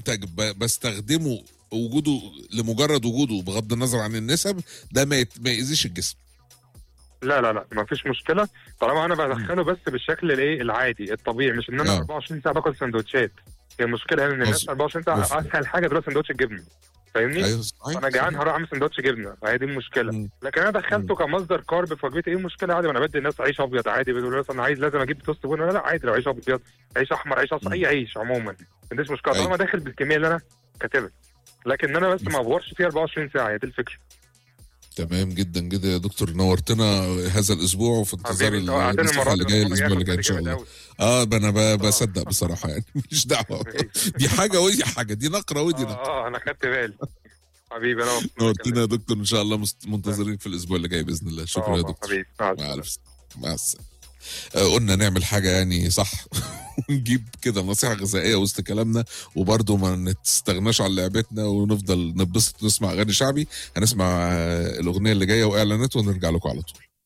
منتج ب- بستخدمه وجوده لمجرد وجوده بغض النظر عن النسب ده ما يت- ما يأذيش الجسم لا لا لا ما فيش مشكله طالما انا بدخله بس بالشكل الايه العادي الطبيعي مش ان انا آه. 24 ساعه باكل سندوتشات هي المشكله هنا ان الناس مظبوط. 24 ساعه مظبوط. اسهل حاجه دلوقتي سندوتش الجبنه فاهمني؟ ايوه صحيح انا جعان صحيح. هروح اعمل سندوتش جبنه فهي دي المشكله مم. لكن انا دخلته كمصدر كارب في وجبتي ايه المشكله عادي ما انا بدي الناس عيش ابيض عادي بيقولوا لي انا عايز لازم اجيب توست بن لا لا عادي لو عيش ابيض عيش احمر عيش اصفر مم. اي عيش عموما ما عنديش مشكله أيوة. طالما داخل بالكميه اللي انا كاتبها لكن انا بس ما افورش فيها 24 ساعه هي دي الفكره تمام جدا جدا يا دكتور نورتنا هذا الاسبوع وفي انتظار حبيبي انت وقعتني النصيحه المره اللي دي جايه المرة الاسبوع اللي جاي ان كنت شاء جامد الله أوي. اه ده انا ب- بصدق بصراحه يعني مش دعوه دي حاجه ودي حاجه دي نقره ودي نقره اه اه انا خدت بالي حبيبي انا مبسوط نورتنا يا دكتور ان شاء الله مست- منتظرين في الاسبوع اللي جاي باذن الله شكرا يا آه، دكتور حبيبي مع مع السلامة. الف سلامة. مع السلامه آه، قلنا نعمل حاجه يعني صح ونجيب كده نصيحه غذائيه وسط كلامنا وبرضه ما نستغناش عن لعبتنا ونفضل نبسط ونسمع اغاني شعبي هنسمع آه، الاغنيه اللي جايه واعلانات ونرجع لكم على طول